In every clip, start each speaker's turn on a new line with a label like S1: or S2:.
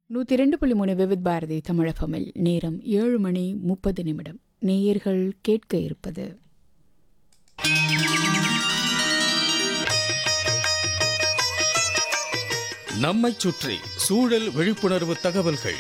S1: நூற்றி ரெண்டு புள்ளி மூணு விவித் பாரதி தமிழகமில் நேரம் ஏழு மணி முப்பது நிமிடம் நேயர்கள் கேட்க இருப்பது
S2: நம்மைச் சுற்றி சூழல் விழிப்புணர்வு தகவல்கள்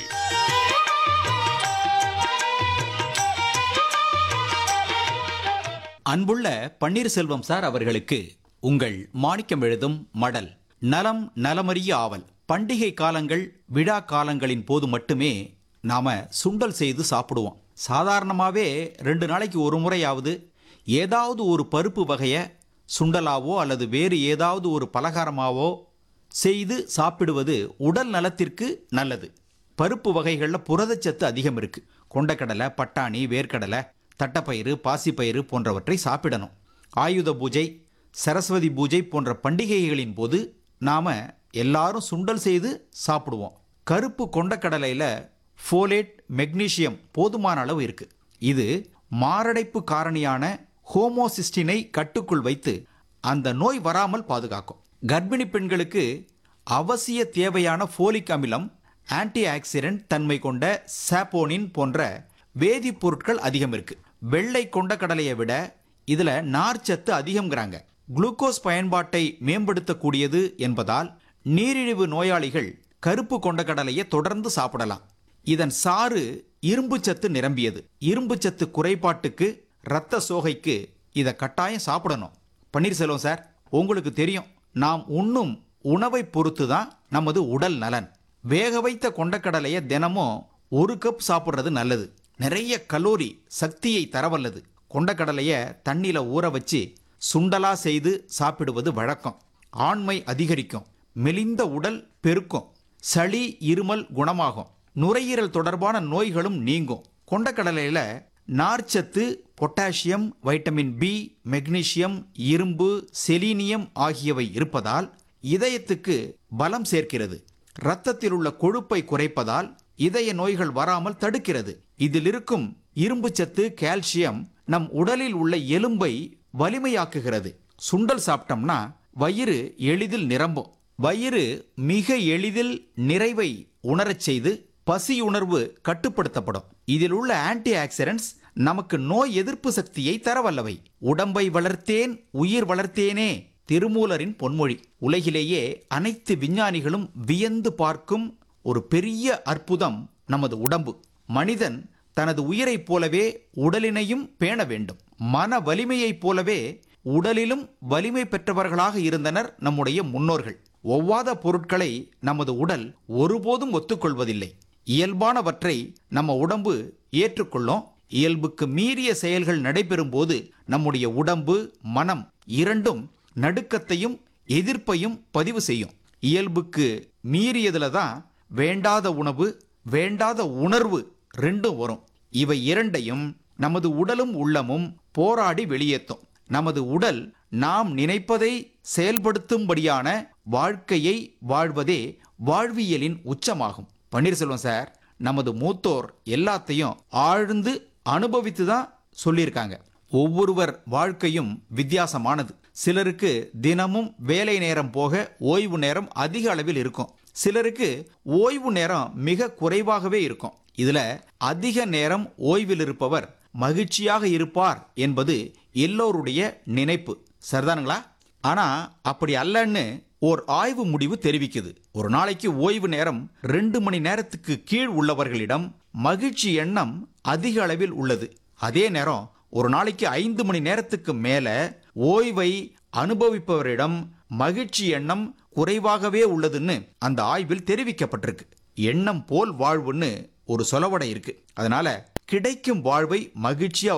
S3: அன்புள்ள பன்னீர்செல்வம் சார் அவர்களுக்கு உங்கள் மாணிக்கம் எழுதும் மடல் நலம் நலமறிய ஆவல் பண்டிகை காலங்கள் விழா காலங்களின் போது மட்டுமே நாம சுண்டல் செய்து சாப்பிடுவோம் சாதாரணமாகவே ரெண்டு நாளைக்கு ஒரு முறையாவது ஏதாவது ஒரு பருப்பு வகையை சுண்டலாவோ அல்லது வேறு ஏதாவது ஒரு பலகாரமாவோ செய்து சாப்பிடுவது உடல் நலத்திற்கு நல்லது பருப்பு வகைகளில் புரதச்சத்து அதிகம் இருக்கு கொண்டக்கடலை பட்டாணி வேர்க்கடலை தட்டப்பயிறு பாசிப்பயிறு போன்றவற்றை சாப்பிடணும் ஆயுத பூஜை சரஸ்வதி பூஜை போன்ற பண்டிகைகளின் போது நாம எல்லாரும் சுண்டல் செய்து சாப்பிடுவோம் கருப்பு கொண்டக்கடலையில் ஃபோலேட் மெக்னீசியம் போதுமான அளவு இருக்கு இது மாரடைப்பு காரணியான ஹோமோசிஸ்டினை கட்டுக்குள் வைத்து அந்த நோய் வராமல் பாதுகாக்கும் கர்ப்பிணி பெண்களுக்கு அவசிய தேவையான ஃபோலிக் அமிலம் ஆன்டி ஆக்சிடென்ட் தன்மை கொண்ட சாப்போனின் போன்ற வேதிப்பொருட்கள் அதிகம் இருக்கு வெள்ளை கொண்டக்கடலையை விட இதுல நார்ச்சத்து அதிகம்ங்கிறாங்க குளுக்கோஸ் பயன்பாட்டை மேம்படுத்தக்கூடியது என்பதால் நீரிழிவு நோயாளிகள் கருப்பு கொண்டக்கடலையை தொடர்ந்து சாப்பிடலாம் இதன் சாறு இரும்புச்சத்து நிரம்பியது இரும்புச்சத்து குறைபாட்டுக்கு இரத்த சோகைக்கு இதை கட்டாயம் சாப்பிடணும் பன்னீர்செல்வம் சார் உங்களுக்கு தெரியும் நாம் உண்ணும் உணவை பொறுத்து தான் நமது உடல் நலன் வேக வைத்த கொண்டக்கடலையை தினமும் ஒரு கப் சாப்பிட்றது நல்லது நிறைய கலோரி சக்தியை தரவல்லது கொண்டக்கடலையை தண்ணியில் ஊற வச்சு சுண்டலா செய்து சாப்பிடுவது வழக்கம் ஆண்மை அதிகரிக்கும் மெலிந்த உடல் பெருக்கும் சளி இருமல் குணமாகும் நுரையீரல் தொடர்பான நோய்களும் நீங்கும் கொண்டக்கடலையில் நார்ச்சத்து பொட்டாசியம் வைட்டமின் பி மெக்னீசியம் இரும்பு செலீனியம் ஆகியவை இருப்பதால் இதயத்துக்கு பலம் சேர்க்கிறது இரத்தத்தில் உள்ள கொழுப்பை குறைப்பதால் இதய நோய்கள் வராமல் தடுக்கிறது இதில் இருக்கும் இரும்புச்சத்து கால்சியம் நம் உடலில் உள்ள எலும்பை வலிமையாக்குகிறது சுண்டல் சாப்பிட்டோம்னா வயிறு எளிதில் நிரம்பும் வயிறு மிக எளிதில் நிறைவை உணரச் செய்து பசி உணர்வு கட்டுப்படுத்தப்படும் இதில் உள்ள ஆன்டி ஆக்சிடென்ட்ஸ் நமக்கு நோய் எதிர்ப்பு சக்தியை தரவல்லவை உடம்பை வளர்த்தேன் உயிர் வளர்த்தேனே திருமூலரின் பொன்மொழி உலகிலேயே அனைத்து விஞ்ஞானிகளும் வியந்து பார்க்கும் ஒரு பெரிய அற்புதம் நமது உடம்பு மனிதன் தனது உயிரைப் போலவே உடலினையும் பேண வேண்டும் மன வலிமையைப் போலவே உடலிலும் வலிமை பெற்றவர்களாக இருந்தனர் நம்முடைய முன்னோர்கள் ஒவ்வாத பொருட்களை நமது உடல் ஒருபோதும் ஒத்துக்கொள்வதில்லை இயல்பானவற்றை நம்ம உடம்பு ஏற்றுக்கொள்ளும் இயல்புக்கு மீறிய செயல்கள் நடைபெறும் போது நம்முடைய உடம்பு மனம் இரண்டும் நடுக்கத்தையும் எதிர்ப்பையும் பதிவு செய்யும் இயல்புக்கு மீறியதுல தான் வேண்டாத உணவு வேண்டாத உணர்வு ரெண்டும் வரும் இவை இரண்டையும் நமது உடலும் உள்ளமும் போராடி வெளியேற்றும் நமது உடல் நாம் நினைப்பதை செயல்படுத்தும்படியான வாழ்க்கையை வாழ்வதே வாழ்வியலின் உச்சமாகும் பன்னீர்செல்வம் சார் நமது மூத்தோர் எல்லாத்தையும் ஆழ்ந்து அனுபவித்து தான் சொல்லியிருக்காங்க ஒவ்வொருவர் வாழ்க்கையும் வித்தியாசமானது சிலருக்கு தினமும் வேலை நேரம் போக ஓய்வு நேரம் அதிக அளவில் இருக்கும் சிலருக்கு ஓய்வு நேரம் மிக குறைவாகவே இருக்கும் இதுல அதிக நேரம் ஓய்வில் இருப்பவர் மகிழ்ச்சியாக இருப்பார் என்பது எல்லோருடைய நினைப்பு சரிதானுங்களா ஆனா அப்படி அல்லன்னு ஓர் ஆய்வு முடிவு தெரிவிக்குது ஒரு நாளைக்கு ஓய்வு நேரம் ரெண்டு மணி நேரத்துக்கு கீழ் உள்ளவர்களிடம் மகிழ்ச்சி எண்ணம் அதிக அளவில் உள்ளது அதே நேரம் ஒரு நாளைக்கு ஐந்து மணி நேரத்துக்கு மேல ஓய்வை அனுபவிப்பவரிடம் மகிழ்ச்சி எண்ணம் குறைவாகவே உள்ளதுன்னு அந்த ஆய்வில் தெரிவிக்கப்பட்டிருக்கு எண்ணம் போல் வாழ்வுன்னு ஒரு சொலவடை இருக்கு அதனால கிடைக்கும் வாழ்வை மகிழ்ச்சியா